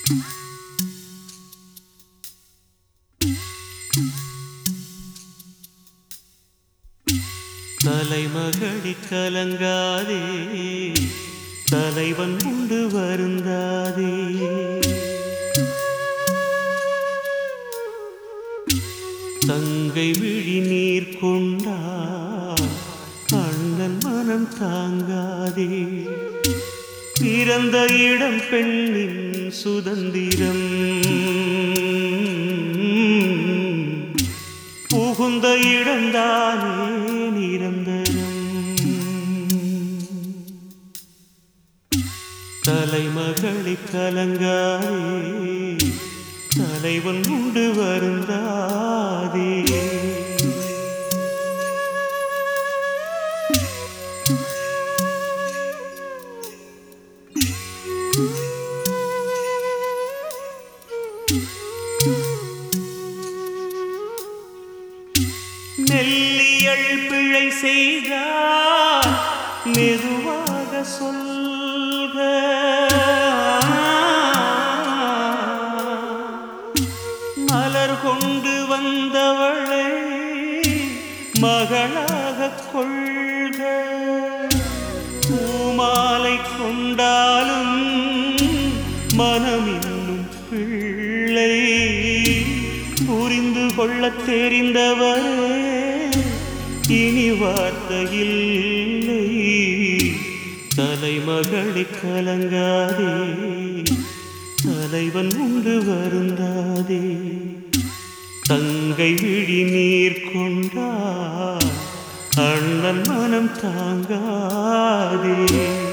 தலைமகளி கலங்காதே தலைவன் உண்டு வருந்தாதே தங்கை விழி நீர் கொண்டா அண்ணன் மனம் தாங்காதே பிறந்த இடம் பெண்ணின் சுதந்திரம் புகுந்த இடம்தானே நிரந்தரம் தலைமகளி கலங்காதே தலைவன் உண்டு வருந்தாதே நெல்லியல் பிழை செய்தால் மெதுவாக சொல்க மலர் கொண்டு வந்தவளை மகளாக கொள்க பூமாலை கொண்டாலும் மனம் இன்னும் பிள்ளை புரிந்து கொள்ளத் தெரிந்தவரே இனி வார்த்தையில்லை தலைமகளை கலங்காதே தலைவன் உண்டு வருந்தாதே தங்கை விழி நீர் கொண்டா அண்ணன் மனம் தாங்காதே